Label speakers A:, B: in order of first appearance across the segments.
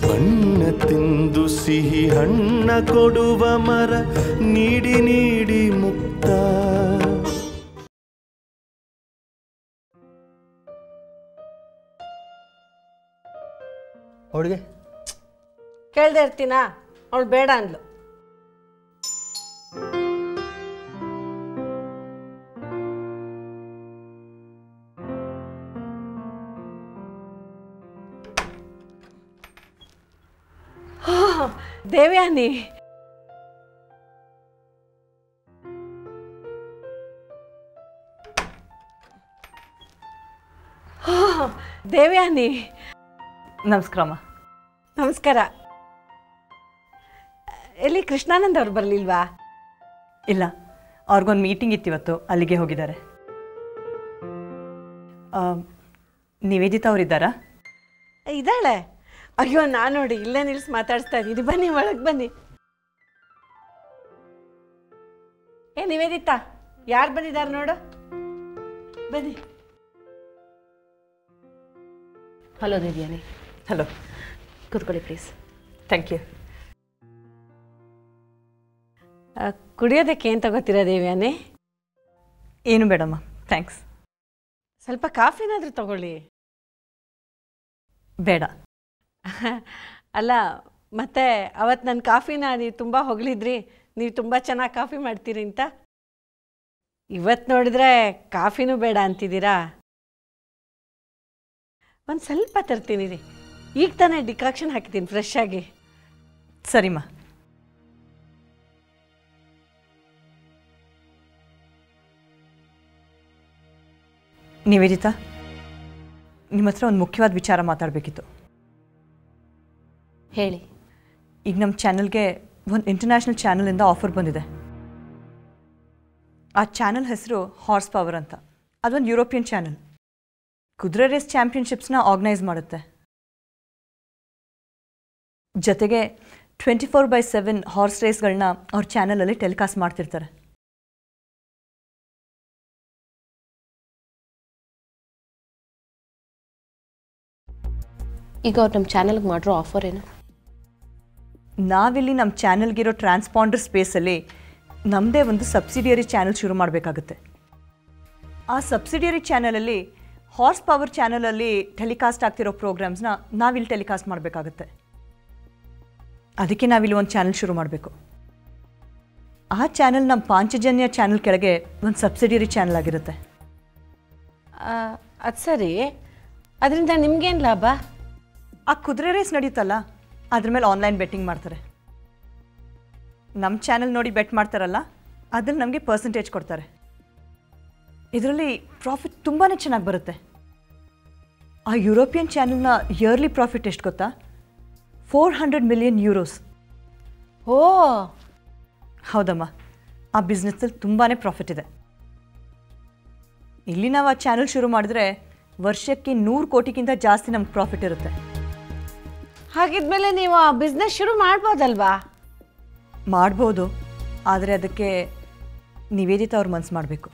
A: ಹಣ್ಣ ತಿಂದು ಸಿಹಿ ಹಣ್ಣ ಕೊಡುವ ಮರ ನೀಡಿ ನೀಡಿ ಮುಕ್ತ
B: ಅವಳಿಗೆ
C: ಕೇಳ್ದೆ ಇರ್ತೀನಾ ಅವಳು ಬೇಡ ಅಂದ್ಲು ದೇವ್ಯಾನಿ ದೇವ್ಯಾನಿ
D: ನಮಸ್ಕಾರಮ್ಮ
C: ನಮಸ್ಕಾರ ಎಲ್ಲಿ ಕೃಷ್ಣಾನಂದ್ ಅವ್ರು ಬರಲಿಲ್ವಾ
D: ಇಲ್ಲ ಅವ್ರಿಗೊಂದು ಮೀಟಿಂಗ್ ಇತ್ತು ಇವತ್ತು ಅಲ್ಲಿಗೆ ಹೋಗಿದ್ದಾರೆ ಆ, ನಿವೇದಿತಾ ಅವರಿದ್ದಾರಾ
C: ಇದ್ದಾಳೆ ಅಯ್ಯೋ ನಾನು ನೋಡಿ ಇಲ್ಲೇ ನಿಲ್ಸಿ ಮಾತಾಡಿಸ್ತಾ ಇದ್ದೀನಿ ಬನ್ನಿ ಒಳಗೆ ಬನ್ನಿ ಏ ನಿವೇದಿತಾ ಯಾರು ಬಂದಿದ್ದಾರೆ ನೋಡು ಬನ್ನಿ
E: ಹಲೋ ದೇವ್ಯಾನಿ
D: ಹಲೋ
E: ಕೂತ್ಕೊಳ್ಳಿ ಪ್ಲೀಸ್
D: ಥ್ಯಾಂಕ್ ಯು
C: ಆ, ಕುಡಿಯೋದಕ್ಕೆ ಏನು ತಗೋತೀರಾ ದೇವ್ಯಾನಿ
D: ಏನು ಬೇಡಮ್ಮ ಥ್ಯಾಂಕ್ಸ್
C: ಸ್ವಲ್ಪ ಕಾಫಿನಾದರೂ ತಗೊಳ್ಳಿ
D: ಬೇಡ
C: ಅಲ್ಲ ಮತ್ತೆ ಅವತ್ತು ನನ್ನ ಕಾಫಿನ ನೀವು ತುಂಬ ಹೊಗಳಿದ್ರಿ ನೀವು ತುಂಬ ಚೆನ್ನಾಗಿ ಕಾಫಿ ಮಾಡ್ತೀರಿ ಅಂತ ಇವತ್ತು ನೋಡಿದ್ರೆ ಕಾಫಿನೂ ಬೇಡ ಅಂತಿದ್ದೀರಾ ಒಂದು ಸ್ವಲ್ಪ ತರ್ತೀನಿ ರೀ ಈಗ ತಾನೇ ಡಿಕಾಕ್ಷನ್ ಹಾಕಿದ್ದೀನಿ ಫ್ರೆಶ್ ಆಗಿ
D: ಸರಿಮ್ಮ ನಿವೇದಿತಾ ನಿಮ್ಮ ಹತ್ರ ಒಂದು ಮುಖ್ಯವಾದ ವಿಚಾರ ಮಾತಾಡಬೇಕಿತ್ತು
E: ಹೇಳಿ
D: ಈಗ ನಮ್ಮ ಚಾನಲ್ಗೆ ಒಂದು ಇಂಟರ್ನ್ಯಾಷನಲ್ ಚಾನಲಿಂದ ಆಫರ್ ಬಂದಿದೆ ಆ ಚಾನಲ್ ಹೆಸರು ಹಾರ್ಸ್ ಪವರ್ ಅಂತ ಅದೊಂದು ಯುರೋಪಿಯನ್ ಚಾನಲ್ ಕುದುರೆ ರೇಸ್ ಚಾಂಪಿಯನ್ಶಿಪ್ಸ್ನ ಆರ್ಗನೈಸ್ ಮಾಡುತ್ತೆ ಜೊತೆಗೆ twenty four by seven horse ರೇಸ್ಗಳನ್ನ ಅವ್ರ ಚಾನಲಲ್ಲಿ ಟೆಲಿಕಾಸ್ಟ್ ಮಾಡ್ತಿರ್ತಾರೆ
E: ಈಗ ಅವ್ರು ನಮ್ಮ ಚಾನಲ್ಗೆ ಮಾಡಿರೋ ಆಫರ್ ಏನು
D: ನಾವಿಲ್ಲಿ ನಮ್ಮ ಚಾನಲ್ಗಿರೋ ಟ್ರಾನ್ಸ್ಪಾಂಡರ್ ಸ್ಪೇಸಲ್ಲಿ ನಮ್ಮದೇ ಒಂದು ಸಬ್ಸಿಡಿಯರಿ ಚಾನಲ್ ಶುರು ಮಾಡಬೇಕಾಗುತ್ತೆ ಆ ಸಬ್ಸಿಡಿಯರಿ ಚಾನಲಲ್ಲಿ ಹಾರ್ಸ್ ಪವರ್ ಚಾನಲಲ್ಲಿ ಟೆಲಿಕಾಸ್ಟ್ ಆಗ್ತಿರೋ ಪ್ರೋಗ್ರಾಮ್ಸ್ನ ನಾವಿಲ್ಲಿ ಟೆಲಿಕಾಸ್ಟ್ ಮಾಡಬೇಕಾಗುತ್ತೆ ಅದಕ್ಕೆ ನಾವಿಲ್ಲಿ ಒಂದು ಚಾನಲ್ ಶುರು ಮಾಡಬೇಕು ಆ ಚಾನಲ್ ನಮ್ಮ ಪಾಂಚಜನ್ಯ ಚಾನಲ್ ಕೆಳಗೆ ಒಂದು ಸಬ್ಸಿಡಿಯರಿ ಚಾನಲ್ ಆಗಿರುತ್ತೆ
C: ಅದು ಸರಿ ಅದರಿಂದ ನಿಮ್ಗೇನು ಲಾಭ
D: ಆ ಕುದುರೆ ರೇಸ್ ನಡೀತಲ್ಲ ಅದ್ರ ಮೇಲೆ ಆನ್ಲೈನ್ ಬೆಟ್ಟಿಂಗ್ ಮಾಡ್ತಾರೆ ನಮ್ಮ ಚಾನಲ್ ನೋಡಿ ಬೆಟ್ ಮಾಡ್ತಾರಲ್ಲ ಅದ್ರಲ್ಲಿ ನಮಗೆ ಪರ್ಸೆಂಟೇಜ್ ಕೊಡ್ತಾರೆ ಇದರಲ್ಲಿ ಪ್ರಾಫಿಟ್ ತುಂಬಾ ಚೆನ್ನಾಗಿ ಬರುತ್ತೆ ಆ ಯುರೋಪಿಯನ್ ಚಾನಲ್ನ ಇಯರ್ಲಿ ಪ್ರಾಫಿಟ್ ಎಷ್ಟು ಗೊತ್ತಾ ಫೋರ್ ಹಂಡ್ರೆಡ್ ಮಿಲಿಯನ್ ಯೂರೋಸ್
C: ಓ
D: ಹೌದಮ್ಮ ಆ ಬಿಸ್ನೆಸ್ಸಲ್ಲಿ ತುಂಬಾ ಪ್ರಾಫಿಟ್ ಇದೆ ಇಲ್ಲಿ ನಾವು ಆ ಚಾನಲ್ ಶುರು ಮಾಡಿದ್ರೆ ವರ್ಷಕ್ಕೆ ನೂರು ಕೋಟಿಗಿಂತ ಜಾಸ್ತಿ ನಮ್ಗೆ ಪ್ರಾಫಿಟ್ ಇರುತ್ತೆ
C: ಹಾಗಿದ್ಮೇಲೆ ನೀವು ಆ ಬಿಸ್ನೆಸ್ ಶುರು ಮಾಡ್ಬೋದಲ್ವಾ
D: ಮಾಡ್ಬೋದು ಆದರೆ ಅದಕ್ಕೆ ನಿವೇದಿತ ಅವ್ರ ಮನ್ಸು ಮಾಡಬೇಕು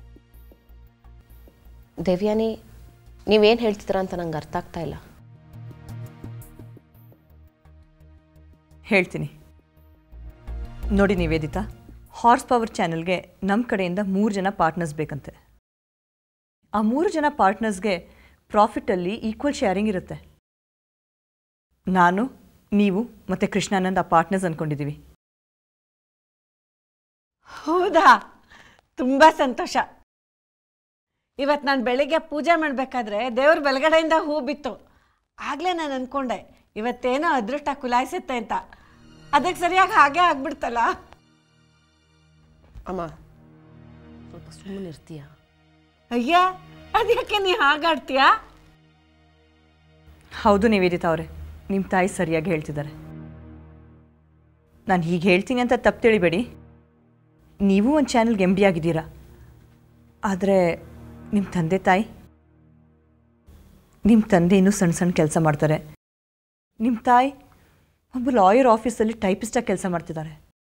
E: ದೇವ್ಯಾನಿ ನೀವೇನು ಹೇಳ್ತಿದ್ದೀರಾ ಅಂತ ನಂಗೆ ಅರ್ಥ ಆಗ್ತಾ ಇಲ್ಲ
D: ಹೇಳ್ತೀನಿ ನೋಡಿ ನಿವೇದಿತಾ ಹಾರ್ಸ್ ಪವರ್ ಚಾನಲ್ಗೆ ನಮ್ಮ ಕಡೆಯಿಂದ ಮೂರು ಜನ ಪಾರ್ಟ್ನರ್ಸ್ ಬೇಕಂತೆ ಆ ಮೂರು ಜನ ಪಾರ್ಟ್ನರ್ಸ್ಗೆ ಪ್ರಾಫಿಟಲ್ಲಿ ಈಕ್ವಲ್ ಶೇರಿಂಗ್ ಇರುತ್ತೆ ನಾನು ನೀವು ಮತ್ತು ಕೃಷ್ಣಾನಂದ್ ಆ ಪಾರ್ಟ್ನರ್ಸ್ ಅಂದ್ಕೊಂಡಿದ್ದೀವಿ
C: ಹೌದಾ ತುಂಬ ಸಂತೋಷ ಇವತ್ತು ನಾನು ಬೆಳಿಗ್ಗೆ ಪೂಜೆ ಮಾಡಬೇಕಾದ್ರೆ ದೇವ್ರ ಬೆಳಗಡೆಯಿಂದ ಹೂ ಬಿತ್ತು ಆಗಲೇ ನಾನು ಅಂದ್ಕೊಂಡೆ ಇವತ್ತೇನೋ ಅದೃಷ್ಟ ಕುಲಾಯಿಸುತ್ತೆ ಅಂತ ಅದಕ್ಕೆ ಸರಿಯಾಗಿ ಹಾಗೆ ಆಗ್ಬಿಡ್ತಲ್ಲ
E: ಅಮ್ಮ ಸ್ವಲ್ಪ ಸುಮ್ಮನೆ ಇರ್ತೀಯಾ
C: ಅಯ್ಯ ಅದ್ಯಾಕೆ ನೀ ಹಾಗಾಡ್ತೀಯಾ
D: ಹೌದು ನಿವೇದಿತಾ ಅವರೇ ನಿಮ್ಮ ತಾಯಿ ಸರಿಯಾಗಿ ಹೇಳ್ತಿದ್ದಾರೆ ನಾನು ಹೀಗೆ ಹೇಳ್ತೀನಿ ಅಂತ ತಪ್ಪು ತಿಳಿಬೇಡಿ ನೀವು ಒಂದು ಚಾನಲ್ಗೆ ಎಮ್ ಡಿ ಆಗಿದ್ದೀರಾ ಆದರೆ ನಿಮ್ಮ ತಂದೆ ತಾಯಿ ನಿಮ್ಮ ತಂದೆ ಇನ್ನೂ ಸಣ್ಣ ಸಣ್ಣ ಕೆಲಸ ಮಾಡ್ತಾರೆ ನಿಮ್ಮ ತಾಯಿ ಒಬ್ಬ ಲಾಯರ್ ಆಫೀಸಲ್ಲಿ ಟೈಪಿಸ್ಟಾಗಿ ಕೆಲಸ ಮಾಡ್ತಿದ್ದಾರೆ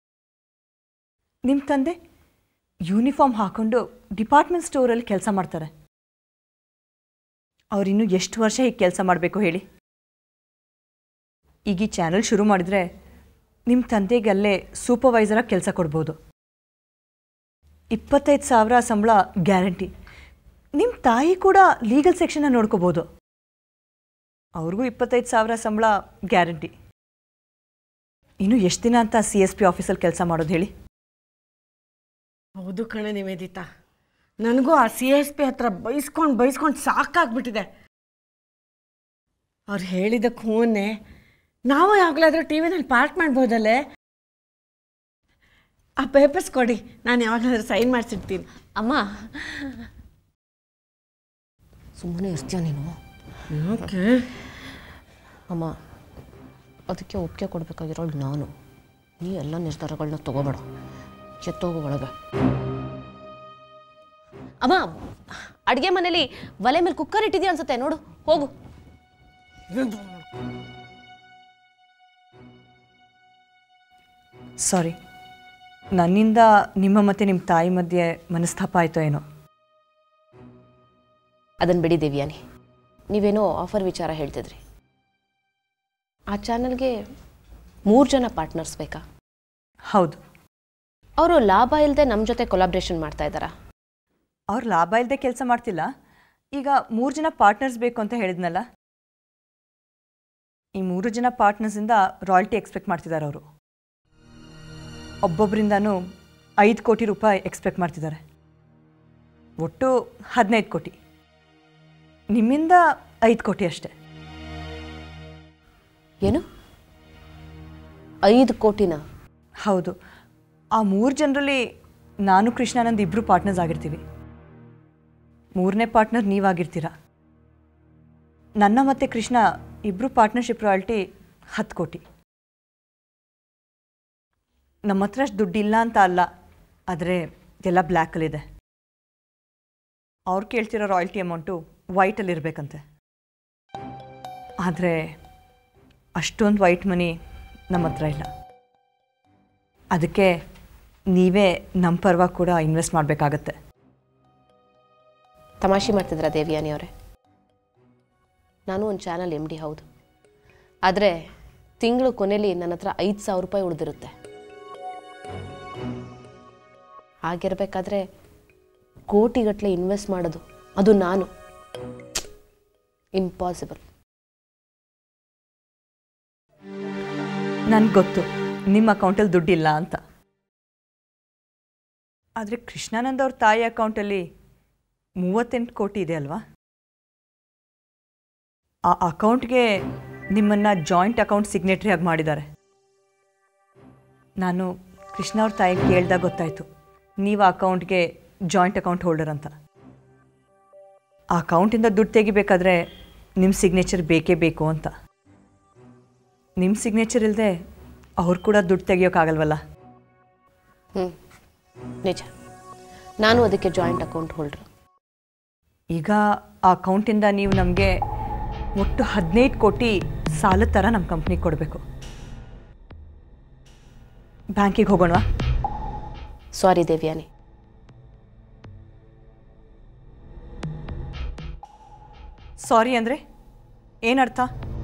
D: ನಿಮ್ಮ ತಂದೆ ಯೂನಿಫಾರ್ಮ್ ಹಾಕೊಂಡು ಡಿಪಾರ್ಟ್ಮೆಂಟ್ ಸ್ಟೋರಲ್ಲಿ ಕೆಲಸ ಮಾಡ್ತಾರೆ ಅವರಿನ್ನೂ ಎಷ್ಟು ವರ್ಷ ಹೀಗೆ ಕೆಲಸ ಮಾಡಬೇಕು ಹೇಳಿ ಈಗ ಈ ಚಾನಲ್ ಶುರು ಮಾಡಿದರೆ ನಿಮ್ಮ ತಂದೆಗೆ ಅಲ್ಲೇ ಸೂಪರ್ವೈಸರಾಗಿ ಕೆಲಸ ಕೊಡ್ಬೋದು ಇಪ್ಪತ್ತೈದು ಸಾವಿರ ಸಂಬಳ ಗ್ಯಾರಂಟಿ ನಿಮ್ಮ ತಾಯಿ ಕೂಡ ಲೀಗಲ್ ಸೆಕ್ಷನ್ನ ನೋಡ್ಕೋಬೋದು ಅವ್ರಿಗೂ ಇಪ್ಪತ್ತೈದು ಸಾವಿರ ಸಂಬಳ ಗ್ಯಾರಂಟಿ ಇನ್ನು ಎಷ್ಟು ದಿನ ಅಂತ ಸಿ ಎಸ್ ಪಿ ಆಫೀಸಲ್ಲಿ ಕೆಲಸ ಮಾಡೋದು ಹೇಳಿ
C: ಹೌದು ಕಣೆ ನಿವೇದಿತಾ ನನಗೂ ಆ ಸಿ ಎಸ್ ಪಿ ಹತ್ರ ಬೈಸ್ಕೊಂಡು ಬೈಸ್ಕೊಂಡು ಸಾಕಾಗ್ಬಿಟ್ಟಿದೆ ಅವ್ರು ಹೇಳಿದ್ದಕ್ಕೆ ಹೂವನ್ನೇ ನಾವು ಯಾವಾಗಲಾದರೂ ಟಿ ವಿನಲ್ಲಿ ಪಾರ್ಟ್ ಮಾಡ್ಬೋದಲ್ಲೇ ಆ ಪೇಪರ್ಸ್ ಕೊಡಿ ನಾನು ಯಾವಾಗಲಾದ್ರೂ ಸೈನ್ ಮಾಡಿಸಿರ್ತೀನಿ
E: ಅಮ್ಮ ಸುಮ್ಮನೆ ಇರ್ತೀಯ ನೀನು
C: ಓಕೆ
E: ಅಮ್ಮ ಅದಕ್ಕೆ ಒಪ್ಪಿಗೆ ಕೊಡಬೇಕಾಗಿರೋಳು ನಾನು ನೀ ಎಲ್ಲ ನಿರ್ಧಾರಗಳನ್ನ ತಗೋಬೇಡ ಎತ್ತೋಗು ಒಳಗೆ ಅಮ್ಮ ಅಡುಗೆ ಮನೇಲಿ ಒಲೆ ಮೇಲೆ ಕುಕ್ಕರ್ ಇಟ್ಟಿದ್ಯಾ ಅನ್ಸುತ್ತೆ ನೋಡು ಹೋಗು
D: ಸಾರಿ ನನ್ನಿಂದ ನಿಮ್ಮ ಮತ್ತು ನಿಮ್ಮ ತಾಯಿ ಮಧ್ಯೆ ಮನಸ್ತಾಪ ಆಯಿತೋ ಏನೋ
E: ಅದನ್ನು ಬಿಡಿ ದೇವ್ಯಾನಿ ನೀವೇನೋ ಆಫರ್ ವಿಚಾರ ಹೇಳ್ತಿದ್ರಿ ಆ ಚಾನಲ್ಗೆ ಮೂರು ಜನ ಪಾರ್ಟ್ನರ್ಸ್ ಬೇಕಾ
D: ಹೌದು
E: ಅವರು ಲಾಭ ಇಲ್ಲದೆ ನಮ್ಮ ಜೊತೆ ಕೊಲಾಬ್ರೇಷನ್ ಮಾಡ್ತಾ ಇದ್ದಾರಾ
D: ಅವ್ರು ಲಾಭ ಇಲ್ಲದೆ ಕೆಲಸ ಮಾಡ್ತಿಲ್ಲ ಈಗ ಮೂರು ಜನ ಪಾರ್ಟ್ನರ್ಸ್ ಬೇಕು ಅಂತ ಹೇಳಿದ್ನಲ್ಲ ಈ ಮೂರು ಜನ ಪಾರ್ಟ್ನರ್ಸಿಂದ ರಾಯಲ್ಟಿ ಎಕ್ಸ್ಪೆಕ್ಟ್ ಮಾಡ್ತಿದ್ದಾರೆ ಅವರು ಒಬ್ಬೊಬ್ಬರಿಂದನೂ ಐದು ಕೋಟಿ ರೂಪಾಯಿ ಎಕ್ಸ್ಪೆಕ್ಟ್ ಮಾಡ್ತಿದ್ದಾರೆ ಒಟ್ಟು ಹದಿನೈದು ಕೋಟಿ ನಿಮ್ಮಿಂದ ಐದು ಕೋಟಿ ಅಷ್ಟೆ
E: ಏನು ಐದು ಕೋಟಿನ
D: ಹೌದು ಆ ಮೂರು ಜನರಲ್ಲಿ ನಾನು ಕೃಷ್ಣಾನಂದ್ ಇಬ್ಬರು ಪಾರ್ಟ್ನರ್ಸ್ ಆಗಿರ್ತೀವಿ ಮೂರನೇ ಪಾರ್ಟ್ನರ್ ನೀವಾಗಿರ್ತೀರ ನನ್ನ ಮತ್ತು ಕೃಷ್ಣ ಇಬ್ಬರು ಪಾರ್ಟ್ನರ್ಶಿಪ್ ರಾಯಲ್ಟಿ ಹತ್ತು ಕೋಟಿ ನಮ್ಮ ಹತ್ರ ಅಷ್ಟು ದುಡ್ಡಿಲ್ಲ ಅಂತ ಅಲ್ಲ ಆದರೆ ಎಲ್ಲ ಬ್ಲ್ಯಾಕಲ್ಲಿದೆ ಅವ್ರು ಕೇಳ್ತಿರೋ ರಾಯಲ್ಟಿ ಅಮೌಂಟು ವೈಟಲ್ಲಿ ಇರಬೇಕಂತೆ ಆದರೆ ಅಷ್ಟೊಂದು ವೈಟ್ ಮನಿ ನಮ್ಮ ಹತ್ರ ಇಲ್ಲ ಅದಕ್ಕೆ ನೀವೇ ನಮ್ಮ ಪರವಾಗಿ ಕೂಡ ಇನ್ವೆಸ್ಟ್ ಮಾಡಬೇಕಾಗತ್ತೆ
E: ತಮಾಷೆ ಮಾಡ್ತಿದ್ರ ದೇವಿಯಾನಿ ಅವರೇ ನಾನು ಒಂದು ಚಾನಲ್ ಎಮ್ ಡಿ ಹೌದು ಆದರೆ ತಿಂಗಳು ಕೊನೆಯಲ್ಲಿ ನನ್ನ ಹತ್ರ ಐದು ಸಾವಿರ ರೂಪಾಯಿ ಉಳಿದಿರುತ್ತೆ ಹಾಗಿರ್ಬೇಕಾದ್ರೆ ಕೋಟಿಗಟ್ಟಲೆ ಇನ್ವೆಸ್ಟ್ ಮಾಡೋದು ಅದು ನಾನು ಇಂಪಾಸಿಬಲ್
D: ನನಗೆ ಗೊತ್ತು ನಿಮ್ಮ ಅಕೌಂಟಲ್ಲಿ ದುಡ್ಡಿಲ್ಲ ಅಂತ ಆದರೆ ಕೃಷ್ಣಾನಂದ್ ಅವ್ರ ತಾಯಿ ಅಕೌಂಟಲ್ಲಿ ಮೂವತ್ತೆಂಟು ಕೋಟಿ ಇದೆ ಅಲ್ವಾ ಆ ಅಕೌಂಟ್ಗೆ ನಿಮ್ಮನ್ನು ಜಾಯಿಂಟ್ ಅಕೌಂಟ್ ಸಿಗ್ನೇಟ್ರಿ ಆಗಿ ಮಾಡಿದ್ದಾರೆ ನಾನು ಕೃಷ್ಣ ಅವ್ರ ತಾಯಿಗೆ ಕೇಳ್ದಾಗ ಗೊತ್ತಾಯಿತು ನೀವು ಆ ಅಕೌಂಟ್ಗೆ ಜಾಯಿಂಟ್ ಅಕೌಂಟ್ ಹೋಲ್ಡರ್ ಅಂತ ಆ ಅಕೌಂಟಿಂದ ದುಡ್ಡು ತೆಗಿಬೇಕಾದ್ರೆ ನಿಮ್ಮ ಸಿಗ್ನೇಚರ್ ಬೇಕೇ ಬೇಕು ಅಂತ ನಿಮ್ಮ ಸಿಗ್ನೇಚರ್ ಇಲ್ಲದೆ ಅವ್ರು ಕೂಡ ದುಡ್ಡು ತೆಗಿಯೋಕ್ಕಾಗಲ್ವಲ್ಲ
E: ಹ್ಞೂ ನಿಜ ನಾನು ಅದಕ್ಕೆ ಜಾಯಿಂಟ್ ಅಕೌಂಟ್ ಹೋಲ್ಡ್ರು
D: ಈಗ ಆ ಅಕೌಂಟಿಂದ ನೀವು ನಮಗೆ ಒಟ್ಟು ಹದಿನೈದು ಕೋಟಿ ಸಾಲದ ಥರ ನಮ್ಮ ಕಂಪ್ನಿಗೆ ಕೊಡಬೇಕು ಬ್ಯಾಂಕಿಗೆ ಹೋಗೋಣವಾ
E: ಸಾರಿ ದೇವ್ಯಾನಿ
D: ಸಾರಿ ಅಂದರೆ ಏನರ್ಥ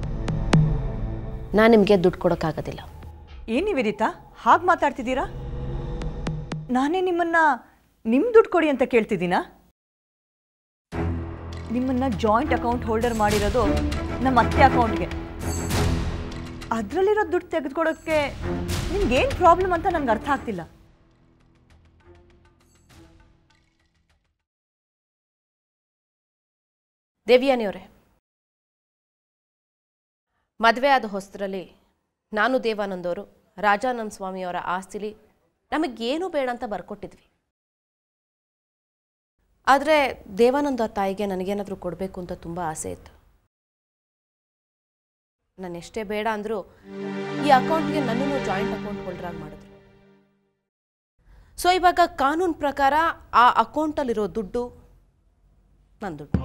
E: ನಾನು ನಿಮಗೆ ದುಡ್ಡು ಕೊಡೋಕ್ಕಾಗೋದಿಲ್ಲ
D: ಏನು ನಿವೇದಿತಾ ಹಾಗೆ ಮಾತಾಡ್ತಿದ್ದೀರಾ ನಾನೇ ನಿಮ್ಮನ್ನು ನಿಮ್ಮ ದುಡ್ಡು ಕೊಡಿ ಅಂತ ಕೇಳ್ತಿದ್ದೀನಾ ನಿಮ್ಮನ್ನು ಜಾಯಿಂಟ್ ಅಕೌಂಟ್ ಹೋಲ್ಡರ್ ಮಾಡಿರೋದು ನಮ್ಮ ಅತ್ತೆ ಅಕೌಂಟ್ಗೆ ಅದರಲ್ಲಿರೋ ದುಡ್ಡು ತೆಗೆದುಕೊಡೋಕ್ಕೆ ನಿಮ್ಗೇನು ಪ್ರಾಬ್ಲಮ್ ಅಂತ ನನಗೆ ಅರ್ಥ ಆಗ್ತಿಲ್ಲ
E: ದೇವ್ಯಾನಿ ಅವರೇ ಮದುವೆ ಆದ ಹೊಸದ್ರಲ್ಲಿ ನಾನು ದೇವಾನಂದ್ ಅವರು ರಾಜಾನಂದ ಸ್ವಾಮಿಯವರ ಆಸ್ತಿಲಿ ನಮಗೇನು ಬೇಡ ಅಂತ ಬರ್ಕೊಟ್ಟಿದ್ವಿ ಆದರೆ ದೇವಾನಂದ ಅವ್ರ ತಾಯಿಗೆ ನನಗೇನಾದರೂ ಕೊಡಬೇಕು ಅಂತ ತುಂಬ ಆಸೆ ಇತ್ತು ನಾನು ಎಷ್ಟೇ ಬೇಡ ಅಂದರೂ ಈ ಅಕೌಂಟ್ಗೆ ನನ್ನನ್ನು ಜಾಯಿಂಟ್ ಅಕೌಂಟ್ ಹೋಲ್ಡರಾಗಿ ಮಾಡಿದ್ರು ಸೊ ಇವಾಗ ಕಾನೂನು ಪ್ರಕಾರ ಆ ಅಕೌಂಟಲ್ಲಿರೋ ದುಡ್ಡು ನನ್ನ ದುಡ್ಡು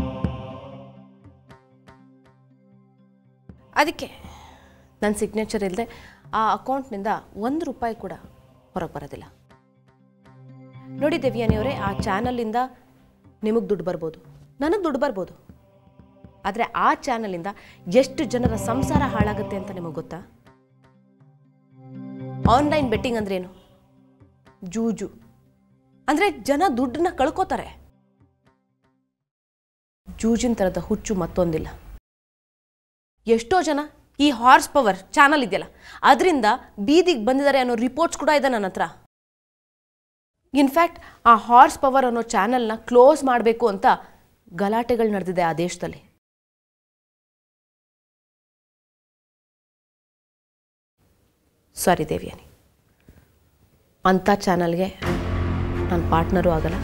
E: ಅದಕ್ಕೆ ನನ್ನ ಸಿಗ್ನೇಚರ್ ಇಲ್ಲದೆ ಆ ಅಕೌಂಟ್ನಿಂದ ಒಂದು ರೂಪಾಯಿ ಕೂಡ ಹೊರಗೆ ಬರೋದಿಲ್ಲ ನೋಡಿ ದೇವ್ಯಾನಿಯವರೇ ಆ ಚಾನಲಿಂದ ನಿಮಗೆ ದುಡ್ಡು ಬರ್ಬೋದು ನನಗೆ ದುಡ್ಡು ಬರ್ಬೋದು ಆದರೆ ಆ ಚಾನಲಿಂದ ಎಷ್ಟು ಜನರ ಸಂಸಾರ ಹಾಳಾಗುತ್ತೆ ಅಂತ ನಿಮಗೆ ಗೊತ್ತಾ ಆನ್ಲೈನ್ ಬೆಟ್ಟಿಂಗ್ ಅಂದ್ರೇನು ಜೂಜು ಅಂದರೆ ಜನ ದುಡ್ಡನ್ನ ಕಳ್ಕೋತಾರೆ ಜೂಜಿನ ಥರದ ಹುಚ್ಚು ಮತ್ತೊಂದಿಲ್ಲ ಎಷ್ಟೋ ಜನ ಈ ಹಾರ್ಸ್ ಪವರ್ ಚಾನಲ್ ಇದೆಯಲ್ಲ ಅದರಿಂದ ಬೀದಿಗೆ ಬಂದಿದ್ದಾರೆ ಅನ್ನೋ ರಿಪೋರ್ಟ್ಸ್ ಕೂಡ ಇದೆ ನನ್ನ ಹತ್ರ ಇನ್ಫ್ಯಾಕ್ಟ್ ಆ ಹಾರ್ಸ್ ಪವರ್ ಅನ್ನೋ ಚಾನಲ್ನ ಕ್ಲೋಸ್ ಮಾಡಬೇಕು ಅಂತ ಗಲಾಟೆಗಳು ನಡೆದಿದೆ ಆ ದೇಶದಲ್ಲಿ ಸಾರಿ ದೇವಿಯಾನಿ ಅಂಥ ಚಾನಲ್ಗೆ ನಾನು ಪಾರ್ಟ್ನರು ಆಗಲ್ಲ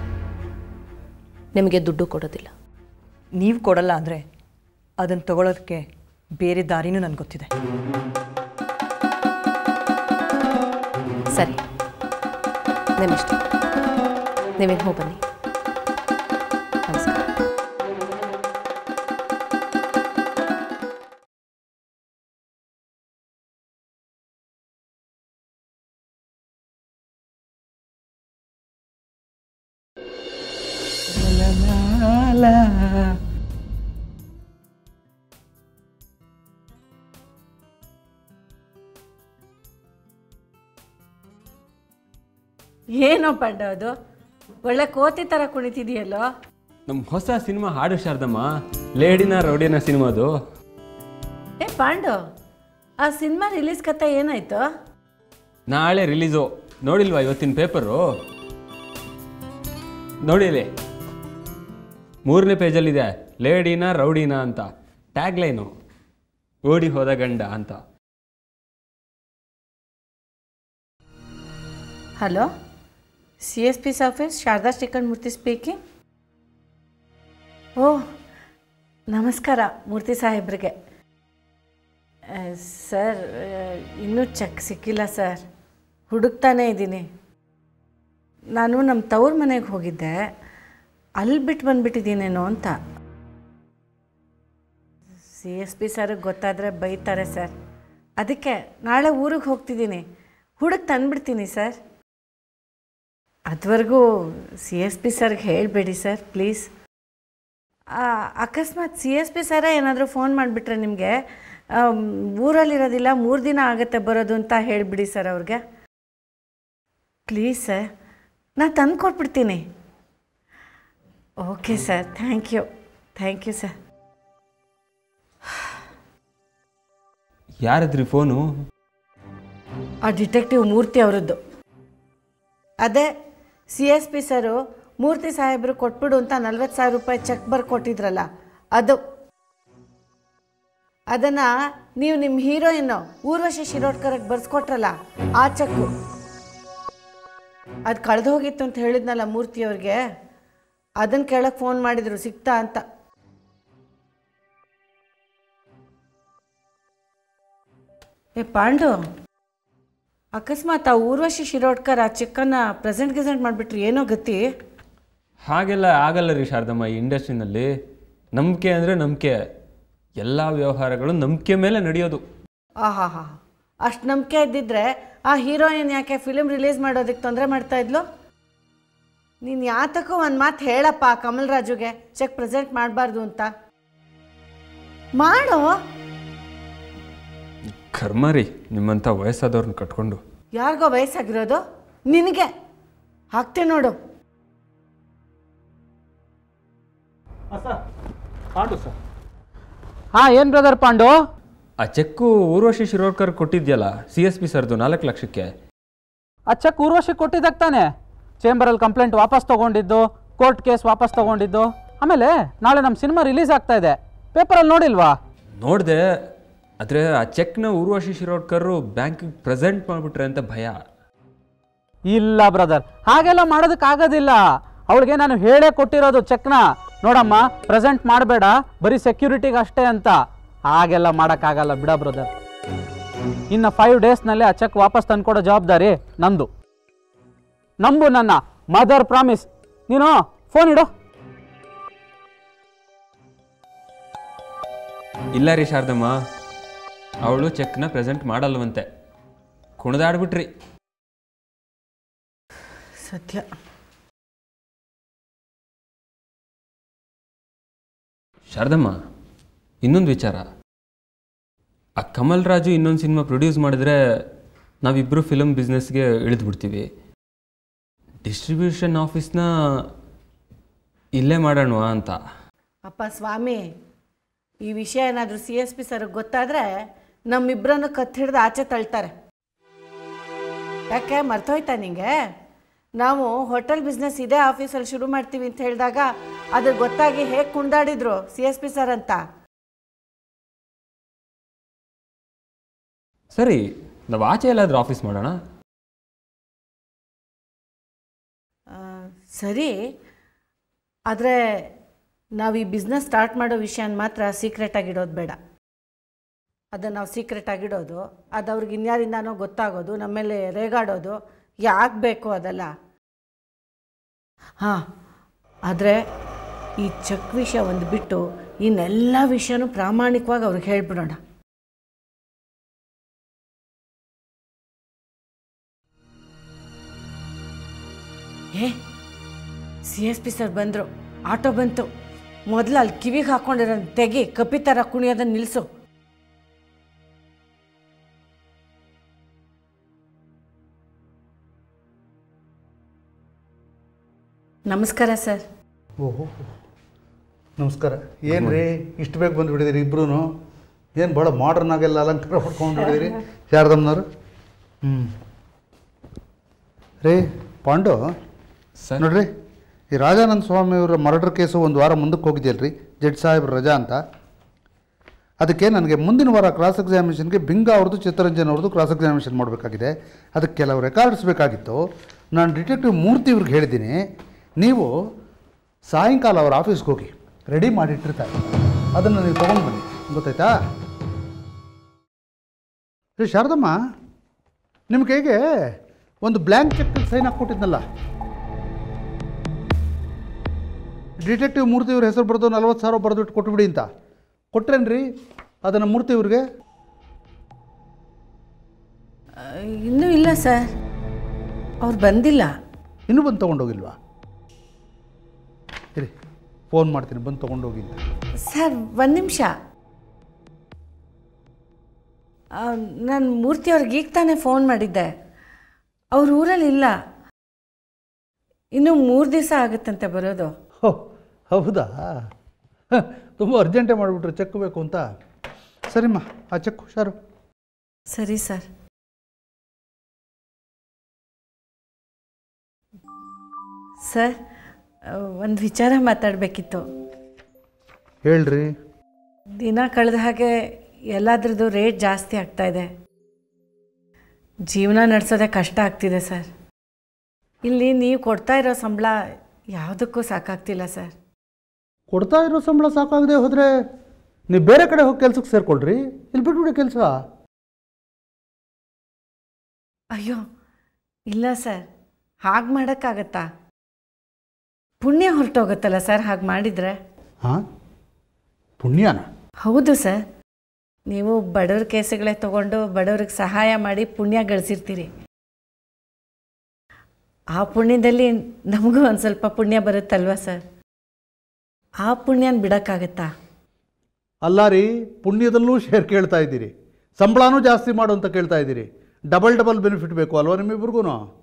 E: ನಿಮಗೆ ದುಡ್ಡು ಕೊಡೋದಿಲ್ಲ
D: ನೀವು ಕೊಡಲ್ಲ ಅಂದರೆ ಅದನ್ನು ತಗೊಳ್ಳೋದಕ್ಕೆ ಬೇರೆ ದಾರಿನೂ ನನಗೆ ಗೊತ್ತಿದೆ
E: ಸರಿ ನಿಮ್ಮಿಷ್ಟ ನೀವೇನು ಹೋಗಿ ಬನ್ನಿ ನಮಸ್ಕಾರ
C: ಏನೋ ಪಡ್ಡ ಅದು ಒಳ್ಳೆ ಕೋತಿ ಥರ ಕುಣಿತಿದೆಯಲ್ಲೋ
B: ನಮ್ಮ ಹೊಸ ಸಿನಿಮಾ ಹಾಡು ಶಾರದಮ್ಮ ಲೇಡಿನ ರೌಡಿನ ಸಿನಿಮಾದು
C: ಏ ಪಾಂಡು ಆ ಸಿನಿಮಾ ರಿಲೀಸ್ ಕತೆ ಏನಾಯ್ತು
B: ನಾಳೆ ರಿಲೀಸು ನೋಡಿಲ್ವಾ ಇವತ್ತಿನ ಪೇಪರು ನೋಡಿಲಿ ಮೂರನೇ ಪೇಜಲ್ಲಿದೆ ಲೇಡಿನ ರೌಡಿನ ಅಂತ ಟ್ಯಾಗ್ ಲೈನು ಓಡಿ ಹೋದ ಗಂಡ ಅಂತ
C: hello C S P office Sharada Srikanta Murthy speaking ಓ ನಮಸ್ಕಾರ ಮೂರ್ತಿ ಸಾಹೇಬ್ರಿಗೆ ಆ, ಸರ್ ಆ, ಇನ್ನೂ ಚೆಕ್ ಸಿಕ್ಕಿಲ್ಲ ಸರ್ ಹುಡುಕ್ತಾನೇ ಇದ್ದೀನಿ ನಾನು ನಮ್ಮ ತವ್ರ ಮನೆಗೆ ಹೋಗಿದ್ದೆ ಅಲ್ಲಿ ಬಿಟ್ಟು ಬಂದ್ಬಿಟ್ಟಿದ್ದೀನೇನೋ ಅಂತ ಸಿ ಎಸ್ ಪಿ ಸರ್ಗೆ ಗೊತ್ತಾದರೆ ಬೈತಾರೆ ಸರ್ ಅದಕ್ಕೆ ನಾಳೆ ಊರಿಗೆ ಹೋಗ್ತಿದ್ದೀನಿ ಹುಡುಕ್ ತಂದ್ಬಿಡ್ತೀನಿ ಸರ್ ಅದುವರೆಗೂ ಸಿ ಎಸ್ ಪಿ ಸರ್ಗೆ ಹೇಳಬೇಡಿ ಸರ್ ಪ್ಲೀಸ್ ಅಕಸ್ಮಾತ್ ಸಿ ಎಸ್ ಪಿ ಸರೇ ಏನಾದರೂ ಫೋನ್ ಮಾಡಿಬಿಟ್ರೆ ನಿಮಗೆ ಊರಲ್ಲಿರೋದಿಲ್ಲ ಮೂರು ದಿನ ಆಗುತ್ತೆ ಬರೋದು ಅಂತ ಹೇಳಿಬಿಡಿ ಸರ್ ಅವ್ರಿಗೆ ಪ್ಲೀಸ್ ಸರ್ ನಾನು ತಂದು ಕೊಟ್ಬಿಡ್ತೀನಿ okay sir thank you thank you sir
B: ಯಾರದ್ರಿ ಫೋನು
C: ಆ ಡಿಟೆಕ್ಟಿವ್ ಮೂರ್ತಿ ಅವರದ್ದು ಅದೇ C S P sir Murthy ಸಾಹೇಬರು ಕೊಟ್ಬಿಡು ಅಂತ ನಲ್ವತ್ತು ಸಾವಿರ ರೂಪಾಯಿ ಚೆಕ್ ಬರ್ಕೊಟ್ಟಿದ್ರಲ್ಲ ಅದು ಅದನ್ನು ನೀವು ನಿಮ್ಮ ಹೀರೋಯಿನ್ನು ಊರ್ವಶಿ ಶಿರೋಡ್ಕರ್ಗೆ ಬರ್ಸ್ಕೊಟ್ರಲ್ಲ ಆ ಚೆಕ್ಕು ಅದು ಕಳೆದು ಹೋಗಿತ್ತು ಅಂತ ಹೇಳಿದ್ನಲ್ಲ ಮೂರ್ತಿಯವ್ರಿಗೆ ಅದನ್ನು ಕೇಳಕ್ಕೆ ಫೋನ್ ಮಾಡಿದರು ಸಿಗ್ತಾ ಅಂತ ಏ ಪಾಂಡು ಅಕಸ್ಮಾತ್ ಆ ಊರ್ವಶಿ ಶಿರೋಡ್ಕರ್ ಆ ಚೆಕ್ಕನ್ನು ಪ್ರೆಸೆಂಟ್ ಗಿಸೆಂಟ್ ಮಾಡಿಬಿಟ್ರಿ ಏನೋ ಗತಿ
B: ಹಾಗೆಲ್ಲ ಆಗಲ್ಲ ರೀ ಶಾರದಮ್ಮ ಈ ಇಂಡಸ್ಟ್ರಿನಲ್ಲಿ ನಂಬಿಕೆ ಅಂದರೆ ನಂಬಿಕೆ ಎಲ್ಲ ವ್ಯವಹಾರಗಳು ನಂಬಿಕೆ ಮೇಲೆ ನಡೆಯೋದು
C: ಆಹಾ ಹಾ ಅಷ್ಟು ನಂಬಿಕೆ ಇದ್ದಿದ್ರೆ ಆ ಹೀರೋಯಿನ್ ಯಾಕೆ ಫಿಲಿಮ್ ರಿಲೀಸ್ ಮಾಡೋದಕ್ಕೆ ತೊಂದರೆ ಮಾಡ್ತಾ ಇದ್ಲು ನೀನು ಯಾತಕ್ಕೂ ಒಂದು ಮಾತು ಹೇಳಪ್ಪ ಆ ಕಮಲ್ ರಾಜುಗೆ ಚೆಕ್ ಪ್ರೆಸೆಂಟ್ ಮಾಡಬಾರ್ದು ಅಂತ ಮಾಡೋ
B: ಕರ್ಮ ರೀ ನಿಮ್ಮಂಥ ವಯಸ್ಸಾದವ್ರನ್ನ ಕಟ್ಕೊಂಡು
C: ಯಾರಿಗೋ ವಯಸ್ಸಾಗಿರೋದು ನಿನಗೆ ಹಾಕ್ತೆ ನೋಡು
F: ಹಾ ಏನ್ ಬ್ರದರ್ ಪಾಂಡು
B: ಆ ಚೆಕ್ಕು ಊರ್ವಶಿ ಶಿರೋಡ್ಕರ್ ಕೊಟ್ಟಿದ್ಯಲ್ಲ ಸಿ ಎಸ್ ಪಿ ಸರ್ದು ನಾಲ್ಕು ಲಕ್ಷಕ್ಕೆ
F: ಆ ಚೆಕ್ ಊರ್ವಶಿ ಕೊಟ್ಟಿದ್ದಕ್ಕೆ ತಾನೆ ಚೇಂಬರಲ್ಲಿ ಕಂಪ್ಲೇಂಟ್ ವಾಪಸ್ ತಗೊಂಡಿದ್ದು ಕೋರ್ಟ್ ಕೇಸ್ ವಾಪಸ್ ತಗೊಂಡಿದ್ದು ಆಮೇಲೆ ನಾಳೆ ನಮ್ಮ ಸಿನಿಮಾ ರಿಲೀಸ್ ಆಗ್ತಾ ಇದೆ ಪೇಪರಲ್ಲಿ ನೋಡಿಲ್ವಾ
B: ನೋಡಿದೆ ಆದರೆ ಆ ಚೆಕ್ನ ಊರ್ವಶಿ ಶಿರೋಡ್ಕರು ಬ್ಯಾಂಕಿಗೆ ಪ್ರೆಸೆಂಟ್ ಮಾಡಿಬಿಟ್ರೆ ಅಂತ ಭಯ
F: ಇಲ್ಲ ಬ್ರದರ್ ಹಾಗೆಲ್ಲ ಮಾಡೋದಕ್ಕಾಗೋದಿಲ್ಲ ಅವಳಿಗೆ ನಾನು ಹೇಳೇ ಕೊಟ್ಟಿರೋದು ಚೆಕ್ನ ನೋಡಮ್ಮ ಪ್ರೆಸೆಂಟ್ ಮಾಡಬೇಡ ಬರೀ ಸೆಕ್ಯೂರಿಟಿಗೆ ಅಷ್ಟೇ ಅಂತ ಹಾಗೆಲ್ಲ ಮಾಡೋಕ್ಕಾಗಲ್ಲ ಬಿಡ ಬ್ರದರ್ ಇನ್ನು ಫೈವ್ ಡೇಸ್ನಲ್ಲಿ ಆ ಚೆಕ್ ವಾಪಸ್ ತಂದ್ಕೊಡೋ ಜವಾಬ್ದಾರಿ ನಂದು ನಂಬು ನನ್ನ ಮದರ್ ಪ್ರಾಮಿಸ್ ನೀನು ಫೋನ್ ಇಡು
B: ಇಲ್ಲ ರೀ ಶಾರದಮ್ಮ ಅವಳು ಚೆಕ್ನ ಪ್ರೆಸೆಂಟ್ ಮಾಡಲ್ವಂತೆ ಕುಣಿದಾಡ್ಬಿಟ್ರಿ
C: ಸತ್ಯ
B: ಶಾರದಮ್ಮ ಇನ್ನೊಂದು ವಿಚಾರ ಆ ಕಮಲ್ ರಾಜು ಇನ್ನೊಂದು ಸಿನಿಮಾ ಪ್ರೊಡ್ಯೂಸ್ ಮಾಡಿದ್ರೆ ನಾವಿಬ್ಬರು ಫಿಲಮ್ ಬಿಸ್ನೆಸ್ಗೆ ಇಳಿದ್ಬಿಡ್ತೀವಿ ಡಿಸ್ಟ್ರಿಬ್ಯೂಷನ್ ಆಫೀಸ್ನ ಇಲ್ಲೇ ಮಾಡೋಣವಾ ಅಂತ
C: ಅಪ್ಪ ಸ್ವಾಮಿ ಈ ವಿಷಯ ಏನಾದರೂ ಸಿ ಎಸ್ ಪಿ ಸರ್ಗೆ ಗೊತ್ತಾದರೆ ನಮ್ಮಿಬ್ಬರನ್ನು ಕತ್ತು ಹಿಡ್ದು ಆಚೆ ತಳ್ತಾರೆ ಯಾಕೆ ಮರ್ತೋಯ್ತಾ ನಿಂಗೆ ನಾವು ಹೋಟೆಲ್ ಬಿಸ್ನೆಸ್ ಇದೇ ಆಫೀಸಲ್ಲಿ ಶುರು ಮಾಡ್ತೀವಿ ಅಂತ ಹೇಳಿದಾಗ ಅದು ಗೊತ್ತಾಗಿ ಹೇಗೆ ಕುಂದಾಡಿದ್ರು ಸಿ ಎಸ್ ಪಿ ಸರ್ ಅಂತ
B: ಸರಿ ನಾವು ಆಚೆ ಎಲ್ಲಾದರೂ ಆಫೀಸ್ ಮಾಡೋಣ
C: ಆ, ಸರಿ ಆದರೆ ನಾವು ಈ ಬಿಸ್ನೆಸ್ ಸ್ಟಾರ್ಟ್ ಮಾಡೋ ವಿಷಯನ ಮಾತ್ರ ಸೀಕ್ರೆಟಾಗಿ ಇಡೋದು ಬೇಡ ಅದನ್ನು ನಾವು ಸೀಕ್ರೆಟ್ ಆಗಿಡೋದು ಅದು ಅವ್ರಿಗೆ ಇನ್ಯಾರಿಂದಾನೋ ಗೊತ್ತಾಗೋದು ನಮ್ಮ ಮೇಲೆ ರೇಗಾಡೋದು ಯಾಕೆ ಬೇಕು ಅದೆಲ್ಲ ಹಾಂ ಆದರೆ ಈ ಚೆಕ್ ವಿಷಯ ಒಂದು ಬಿಟ್ಟು ಇನ್ನೆಲ್ಲ ವಿಷಯನೂ ಪ್ರಾಮಾಣಿಕವಾಗಿ ಅವ್ರಿಗೆ ಹೇಳ್ಬಿಡೋಣ ಏ ಸಿ ಎಸ್ ಪಿ ಸರ್ ಬಂದರು ಆಟೋ ಬಂತು ಮೊದಲು ಅಲ್ಲಿ ಕಿವಿಗೆ ಹಾಕ್ಕೊಂಡಿರೋ ತೆಗಿ ಕಪ್ಪಿ ಥರ ಕುಣಿಯೋದನ್ನ ನಿಲ್ಲಿಸು ನಮಸ್ಕಾರ ಸರ್
G: ಓಹೋ ನಮಸ್ಕಾರ ಏನು ರೀ ಇಷ್ಟು ಬೇಗ ಬಂದುಬಿಟ್ಟಿದ್ದೀರಿ ಇಬ್ರು ಏನು ಭಾಳ ಮಾಡ್ರನ್ ಆಗೆಲ್ಲ ಅಲಂಕಾರ ಹೊಡ್ಕೊಂಡು ಬಿಟ್ಟಿದ್ದೀರಿ ಶಾರದಮ್ಮನವರು ಹ್ಞೂ ರೀ ಪಾಂಡು
B: ಸರ್
G: ನೋಡ್ರಿ ಈ ರಾಜಾನಂದ ಸ್ವಾಮಿ ಅವರ ಮರ್ಡರ್ ಕೇಸು ಒಂದು ವಾರ ಮುಂದಕ್ಕೆ ಹೋಗಿದೆಯಲ್ರಿ ಜಡ್ಜ್ ಸಾಹೇಬ್ರ ರಜಾ ಅಂತ ಅದಕ್ಕೆ ನನಗೆ ಮುಂದಿನ ವಾರ ಕ್ರಾಸ್ ಎಕ್ಸಾಮಿನೇಷನ್ಗೆ ಬಿಂಗ ಅವ್ರದ್ದು ಚಿತ್ತರಂಜನ್ ಅವ್ರದ್ದು ಕ್ರಾಸ್ ಎಕ್ಸಾಮಿನೇಷನ್ ಮಾಡಬೇಕಾಗಿದೆ ಅದಕ್ಕೆ ಕೆಲವು ರೆಕಾರ್ಡ್ಸ್ ಬೇಕಾಗಿತ್ತು ನಾನು ಡಿಟೆಕ್ಟಿವ್ ಮೂರ್ತಿ ಇವ್ರಿಗೆ ಹೇಳಿದ್ದೀನಿ ನೀವು ಸಾಯಂಕಾಲ ಅವ್ರ ಆಫೀಸ್ಗೆ ಹೋಗಿ ರೆಡಿ ಮಾಡಿಟ್ಟಿರ್ತಾರೆ ಅದನ್ನು ನೀವು ತೊಗೊಂಡು ಬನ್ನಿ ಗೊತ್ತಾಯ್ತಾ ರೀ ಶಾರದಮ್ಮ ನಿಮ್ಮ ಕೈಗೆ ಒಂದು ಬ್ಲ್ಯಾಂಕ್ ಚೆಕ್ ಸೈನ್ ಹಾಕ್ಕೊಟ್ಟಿದ್ನಲ್ಲ ಡಿಟೆಕ್ಟಿವ್ ಮೂರ್ತಿ ಇವ್ರ ಹೆಸರು ಬರೆದು ನಲ್ವತ್ತು ಸಾವಿರ ಬರೆದಿಟ್ಟು ಕೊಟ್ಬಿಡಿ ಅಂತ ಕೊಟ್ರೇನ್ರಿ ಅದನ್ನು ಮೂರ್ತಿ ಇವ್ರಿಗೆ
C: ಆ, ಇನ್ನೂ ಇಲ್ಲ ಸರ್ ಅವ್ರು ಬಂದಿಲ್ಲ
G: ಇನ್ನೂ ಬಂದು ತೊಗೊಂಡೋಗಿಲ್ವಾ ಇರಿ ಫೋನ್ ಮಾಡ್ತೀನಿ ಬಂದು ತೊಗೊಂಡೋಗಿ ಅಂತ
C: ಸರ್ ಒಂದು ನಿಮಿಷ ನಾನು ಮೂರ್ತಿಯವ್ರಿಗೆ ಈಗ ತಾನೇ ಫೋನ್ ಮಾಡಿದ್ದೆ ಅವ್ರ ಊರಲ್ಲಿ ಇಲ್ಲ ಇನ್ನೂ ಮೂರು ದಿವಸ ಆಗುತ್ತಂತೆ ಬರೋದು
G: ಹೋ ಹೌದಾ ತುಂಬ ಅರ್ಜೆಂಟೇ ಮಾಡಿಬಿಟ್ರು ಚೆಕ್ ಬೇಕು ಅಂತ ಸರಿಮ್ಮ ಆ ಚೆಕ್ ಹುಷಾರು
C: ಸರಿ ಸರ್ ಸರ್ ಒಂದು ವಿಚಾರ ಮಾತಾಡಬೇಕಿತ್ತು
G: ಹೇಳ್ರಿ
C: ದಿನ ಕಳೆದ ಹಾಗೆ ಎಲ್ಲದ್ರದ್ದು ರೇಟ್ ಜಾಸ್ತಿ ಆಗ್ತಾ ಇದೆ ಜೀವನ ನಡೆಸೋದೇ ಕಷ್ಟ ಆಗ್ತಿದೆ ಸರ್ ಇಲ್ಲಿ ನೀವು ಕೊಡ್ತಾ ಇರೋ ಸಂಬಳ ಯಾವುದಕ್ಕೂ ಸಾಕಾಗ್ತಿಲ್ಲ ಸರ್
G: ಕೊಡ್ತಾ ಇರೋ ಸಂಬಳ ಸಾಕಾಗದೆ ಹೋದರೆ ನೀವು ಬೇರೆ ಕಡೆ ಹೋಗಿ ಕೆಲ್ಸಕ್ಕೆ ಸೇರ್ಕೊಳ್ರಿ ಇಲ್ಲಿ ಬಿಟ್ಬಿಡಿ ಕೆಲಸ
C: ಅಯ್ಯೋ ಇಲ್ಲ ಸರ್ ಹಾಗೆ ಮಾಡೋಕ್ಕಾಗತ್ತಾ ಪುಣ್ಯ ಹೊರಟೋಗುತ್ತಲ್ಲ ಸರ್ ಹಾಗೆ ಮಾಡಿದರೆ
G: ಹಾಂ ಪುಣ್ಯನ
C: ಹೌದು ಸರ್ ನೀವು ಬಡವ್ರ ಕೇಸುಗಳೇ ತಗೊಂಡು ಬಡವ್ರಿಗೆ ಸಹಾಯ ಮಾಡಿ ಪುಣ್ಯ ಗಳಿಸಿರ್ತೀರಿ ಆ ಪುಣ್ಯದಲ್ಲಿ ನಮಗೂ ಒಂದು ಸ್ವಲ್ಪ ಪುಣ್ಯ ಬರುತ್ತಲ್ವ ಸರ್ ಆ ಪುಣ್ಯನ ಬಿಡೋಕ್ಕಾಗತ್ತಾ
G: ಅಲ್ಲ ರೀ ಪುಣ್ಯದಲ್ಲೂ ಶೇರ್ ಕೇಳ್ತಾ ಇದ್ದೀರಿ ಸಂಬಳನೂ ಜಾಸ್ತಿ ಮಾಡು ಅಂತ ಕೇಳ್ತಾ ಇದ್ದೀರಿ ಡಬಲ್ ಡಬಲ್ ಬೆನಿಫಿಟ್ ಬೇಕು ಅಲ್ವಾ ನಿಮ್ಮಿಬ್ರಿಗೂ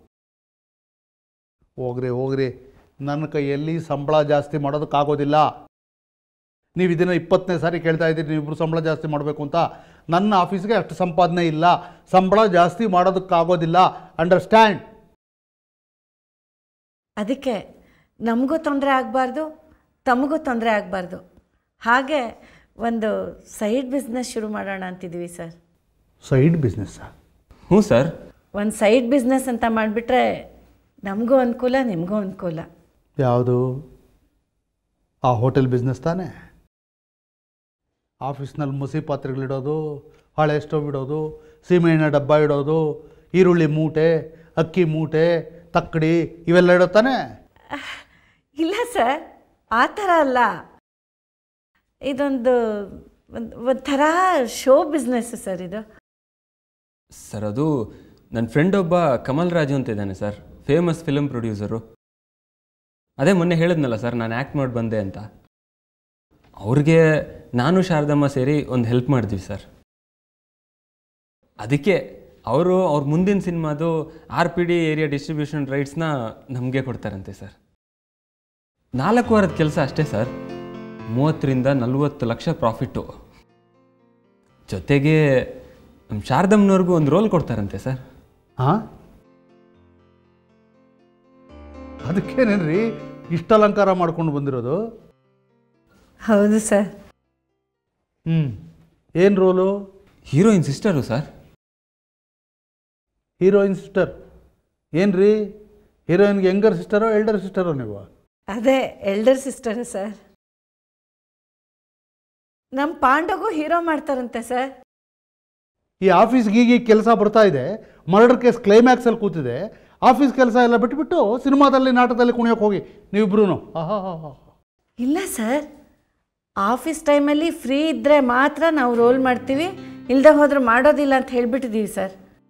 G: ಹೋಗ್ರಿ ಹೋಗ್ರಿ ನನ್ನ ಕೈಯಲ್ಲಿ ಸಂಬಳ ಜಾಸ್ತಿ ಮಾಡೋದಕ್ಕಾಗೋದಿಲ್ಲ ನೀವು ಇದನ್ನು ಇಪ್ಪತ್ತನೇ ಸಾರಿ ಕೇಳ್ತಾ ಇದ್ದೀರಿ ನೀವಿಬ್ರು ಸಂಬಳ ಜಾಸ್ತಿ ಮಾಡಬೇಕು ಅಂತ ನನ್ನ ಆಫೀಸ್ಗೆ ಅಷ್ಟು ಸಂಪಾದನೆ ಇಲ್ಲ ಸಂಬಳ ಜಾಸ್ತಿ ಮಾಡೋದಕ್ಕಾಗೋದಿಲ್ಲ ಅಂಡರ್ಸ್ಟ್ಯಾಂಡ್
C: ಅದಕ್ಕೆ ನಮಗೂ ತೊಂದರೆ ಆಗಬಾರ್ದು ತಮಗೂ ತೊಂದರೆ ಆಗಬಾರ್ದು ಹಾಗೆ ಒಂದು ಸೈಡ್ ಬಿಸ್ನೆಸ್ ಶುರು ಮಾಡೋಣ ಅಂತಿದ್ದೀವಿ ಸರ್
G: ಸೈಡ್ ಬಿಸ್ನೆಸ್ಸಾ
B: ಹ್ಞೂ ಸರ್
C: ಒಂದು ಸೈಡ್ ಬಿಸ್ನೆಸ್ ಅಂತ ಮಾಡಿಬಿಟ್ರೆ ನಮಗೂ ಅನುಕೂಲ ನಿಮಗೂ ಅನುಕೂಲ
G: ಯಾವುದು ಆ ಹೋಟೆಲ್ ಬಿಸ್ನೆಸ್ ತಾನೇ ಆಫೀಸ್ನಲ್ಲಿ ಮುಸಿ ಪಾತ್ರೆಗಳಿಡೋದು ಹಳೆ ಸ್ಟವ್ ಇಡೋದು ಸೀಮೆಎಣ್ಣೆ ಡಬ್ಬ ಇಡೋದು ಈರುಳ್ಳಿ ಮೂಟೆ ಅಕ್ಕಿ ಮೂಟೆ ತಕ್ಕಡಿ ಇವೆಲ್ಲ ಇಡೋ ತಾನೇ
C: ಇಲ್ಲ ಸರ್ ಆ ಥರ ಅಲ್ಲ ಇದೊಂದು ಒಂದು ಒಂಥರ ಶೋ ಬಿಸ್ನೆಸ್ಸು ಸರ್ ಇದು
B: ಸರ್ ಅದು ನನ್ನ ಫ್ರೆಂಡ್ ಒಬ್ಬ ಕಮಲ್ ರಾಜು ಅಂತ ಇದ್ದಾನೆ ಸರ್ ಫೇಮಸ್ ಫಿಲಮ್ ಪ್ರೊಡ್ಯೂಸರು ಅದೇ ಮೊನ್ನೆ ಹೇಳಿದ್ನಲ್ಲ ಸರ್ ನಾನು ಆ್ಯಕ್ಟ್ ಮಾಡಿ ಬಂದೆ ಅಂತ ಅವ್ರಿಗೆ ನಾನು ಶಾರದಮ್ಮ ಸೇರಿ ಒಂದು ಹೆಲ್ಪ್ ಮಾಡಿದ್ವಿ ಸರ್ ಅದಕ್ಕೆ ಅವರು ಅವ್ರ ಮುಂದಿನ ಸಿನಿಮಾದು R P D area distribution ರೈಟ್ಸ್ನ ನಮಗೆ ಕೊಡ್ತಾರಂತೆ ಸರ್ ನಾಲ್ಕು ವಾರದ ಕೆಲಸ ಅಷ್ಟೇ ಸರ್ ಮೂವತ್ತರಿಂದ ನಲವತ್ತು ಲಕ್ಷ ಪ್ರಾಫಿಟ್ಟು ಜೊತೆಗೆ ನಮ್ಮ ಶಾರದಮ್ಮನವ್ರಿಗೂ ಒಂದು ರೋಲ್ ಕೊಡ್ತಾರಂತೆ ಸರ್
G: ಹಾಂ ಅದಕ್ಕೇನೇನ್ರಿ ಇಷ್ಟ ಅಲಂಕಾರ ಮಾಡ್ಕೊಂಡು ಬಂದಿರೋದು
C: ಹೌದು ಸರ್
G: ಹ್ಞೂ ಏನು role
B: heroine sister sir
G: heroine sister ಏನು ರೀ ಹೀರೋಯಿನ್ಗೆ ಯಂಗರ್ ಸಿಸ್ಟರೋ ಎಲ್ಡರ್ ಸಿಸ್ಟರೋ ನೀವು
C: ಅದೇ ಎಲ್ಡರ್ ಸಿಸ್ಟರ್ ಸರ್ ನಮ್ಮ ಪಾಂಡಗೂ ಹೀರೋ ಮಾಡ್ತಾರಂತೆ ಸರ್
G: ಈ ಆಫೀಸ್ ಗೀಗಿ ಕೆಲಸ ಬರ್ತಾ ಇದೆ ಮರ್ಡರ್ ಕೇಸ್ ಕ್ಲೈಮ್ಯಾಕ್ಸಲ್ಲಿ ಕೂತಿದೆ ಆಫೀಸ್ ಕೆಲಸ ಎಲ್ಲ ಬಿಟ್ಬಿಟ್ಟು ಸಿನಿಮಾದಲ್ಲಿ ನಾಟಕದಲ್ಲಿ ಕುಣಿಯೋಕೆ ಹೋಗಿ ನೀವಿಬ್ರು ಆಹಾ ಹಾ ಹಾ
C: ಇಲ್ಲ ಸರ್ ಆಫೀಸ್ ಟೈಮಲ್ಲಿ ಫ್ರೀ ಇದ್ದರೆ ಮಾತ್ರ ನಾವು ರೋಲ್ ಮಾಡ್ತೀವಿ ಇಲ್ಲದೆ ಹೋದ್ರೆ ಮಾಡೋದಿಲ್ಲ ಅಂತ ಹೇಳ್ಬಿಟ್ಟಿದ್ದೀವಿ ಸರ್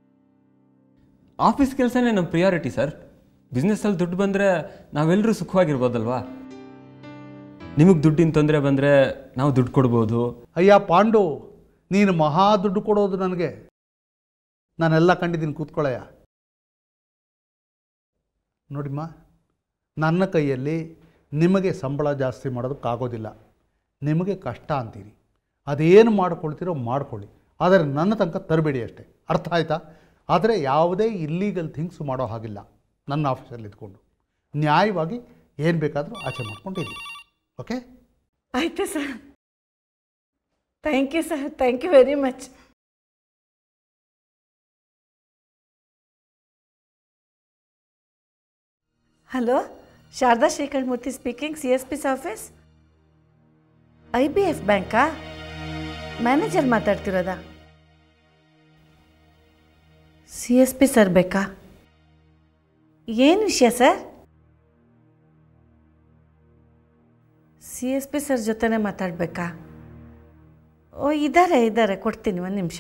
B: ಆಫೀಸ್ ಕೆಲಸನೇ ನಮ್ಮ ಪ್ರಿಯಾರಿಟಿ ಸರ್ ಬಿಸ್ನೆಸ್ಸಲ್ಲಿ ದುಡ್ಡು ಬಂದರೆ ನಾವೆಲ್ಲರೂ ಸುಖವಾಗಿರ್ಬೋದಲ್ವಾ ನಿಮಗೆ ದುಡ್ಡಿನ ತೊಂದರೆ ಬಂದರೆ ನಾವು ದುಡ್ಡು ಕೊಡ್ಬೋದು
G: ಅಯ್ಯ ಪಾಂಡು ನೀನು ಮಹಾ ದುಡ್ಡು ಕೊಡೋದು ನನಗೆ ನಾನೆಲ್ಲ ಕಂಡಿದ್ದೀನಿ ಕೂತ್ಕೊಳ್ಳಯ್ಯ ನೋಡಿಮ್ಮ ನನ್ನ ಕೈಯಲ್ಲಿ ನಿಮಗೆ ಸಂಬಳ ಜಾಸ್ತಿ ಮಾಡೋದಕ್ಕಾಗೋದಿಲ್ಲ ನಿಮಗೆ ಕಷ್ಟ ಅಂತೀರಿ ಅದೇನು ಮಾಡ್ಕೊಳ್ತೀರೋ ಮಾಡ್ಕೊಳ್ಳಿ ಆದರೆ ನನ್ನ ತನಕ ತರಬೇಡಿ ಅಷ್ಟೇ ಅರ್ಥ ಆಯ್ತಾ ಆದರೆ ಯಾವುದೇ ಇಲ್ಲೀಗಲ್ ಥಿಂಗ್ಸ್ ಮಾಡೋ ಹಾಗಿಲ್ಲ ನನ್ನ ಆಫೀಸಲ್ಲಿ ಇದ್ಕೊಂಡು ನ್ಯಾಯವಾಗಿ ಏನು ಬೇಕಾದರೂ ಆಚೆ ಮಾಡ್ಕೊಂಡಿರಿ ಓಕೆ
C: ಆಯ್ತು sir thank you sir thank you very much hello Sharada Srikantamurthy speaking C S P's office I B F ಬ್ಯಾಂಕಾ ಮ್ಯಾನೇಜರ್ ಮಾತಾಡ್ತಿರೋದಾ ಸಿ ಎಸ್ ಪಿ ಸರ್ ಬೇಕಾ ಏನು ವಿಷಯ sir C S P sir ಜೊತೆನೇ ಮಾತಾಡಬೇಕಾ ಓ ಇದ್ದಾರೆ ಇದ್ದಾರೆ ಕೊಡ್ತೀನಿ ಒಂದು ನಿಮಿಷ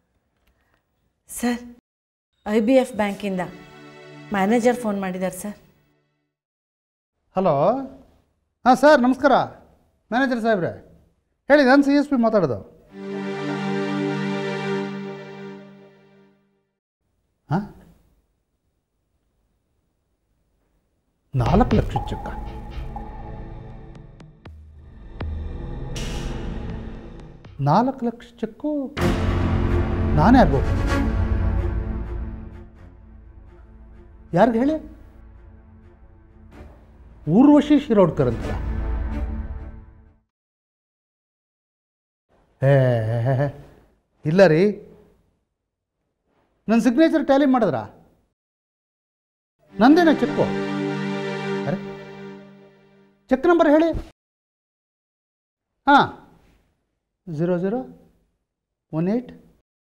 C: ಸರ್ ಐ ಬಿ ಎಫ್ ಬ್ಯಾಂಕಿಂದ ಮ್ಯಾನೇಜರ್ ಫೋನ್ ಮಾಡಿದ್ದಾರೆ ಸರ್
G: ಹಲೋ ಹಾಂ ಸರ್ ನಮಸ್ಕಾರ ಮ್ಯಾನೇಜರ್ ಸಾಹೇಬ್ರೆ ಹೇಳಿ ನಾನು ಸಿ ಎಸ್ ಪಿ ಮಾತಾಡೋದು ಹಾಂ ನಾಲ್ಕು ಲಕ್ಷ ಚೆಕ್ಕ ನಾಲ್ಕು ಲಕ್ಷ ಚೆಕ್ಕು ನಾನೇ ಆಗ್ಬೇಕು ಯಾರಿಗೆ ಹೇಳಿ ಊರ್ವಶಿ ಶಿರೋಡ್ಕರ್ ಅಂತಲ್ಲ ಏ ಇಲ್ಲ ರೀ ನನ್ನ ಸಿಗ್ನೇಚರ್ ಟ್ಯಾಲಿ ಮಾಡಿದ್ರ ನಂದೇನ ಚೆಕ್ಕು ಅರೆ ಚೆಕ್ ನಂಬರ್ ಹೇಳಿ ಹಾಂ ಝೀರೋ ಝೀರೋ ಒನ್ ಏಯ್ಟ್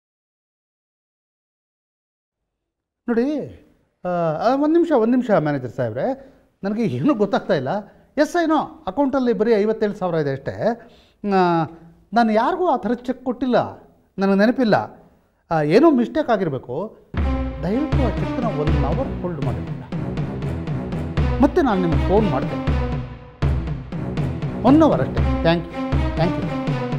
G: ನೋಡಿ ಒಂದು ನಿಮಿಷ ಒಂದು ನಿಮಿಷ ಮ್ಯಾನೇಜರ್ ಸಾಹೇಬ್ರೆ ನನಗೆ ಏನೂ ಗೊತ್ತಾಗ್ತಾ ಇಲ್ಲ ಎಸ್ ಏನೋ ಅಕೌಂಟಲ್ಲಿ ಬರೀ ಐವತ್ತೇಳು ಸಾವಿರ ಇದೆ ಅಷ್ಟೇ ಆ, ನಾನು ಯಾರಿಗೂ ಆ ಥರ ಚೆಕ್ ಕೊಟ್ಟಿಲ್ಲ ನನಗೆ ನೆನಪಿಲ್ಲ ಆ, ಏನೋ ಮಿಸ್ಟೇಕ್ ಆಗಿರಬೇಕು ದಯವಿಟ್ಟು ಆ ಚೆಕ್ನ ಒನ್ ಅವರ್ ಹೋಲ್ಡ್ ಮಾಡಿರಲಿಲ್ಲ ಮತ್ತೆ ನಾನು ನಿಮಗೆ ಫೋನ್ ಮಾಡ್ತೇನೆ ಒನ್ ಅವರ್ ಅಷ್ಟೇ ಥ್ಯಾಂಕ್ ಯು ಥ್ಯಾಂಕ್ ಯು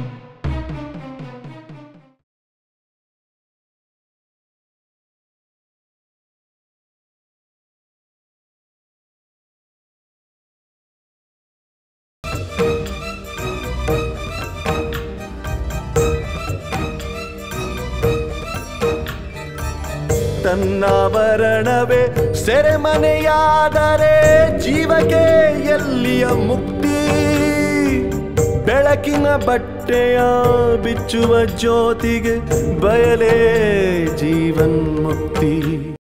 A: ತನ್ನಾಭರಣವೇ ಸೆರೆಮನೆಯಾದರೆ ಜೀವಕ್ಕೆ ಎಲ್ಲಿಯ ಮುಕ್ತಿ ಬೆಳಕಿನ ಬಟ್ಟೆಯ ಬಿಚ್ಚುವ ಜ್ಯೋತಿಗೆ ಬಯಲೇ ಜೀವನ್ಮುಕ್ತಿ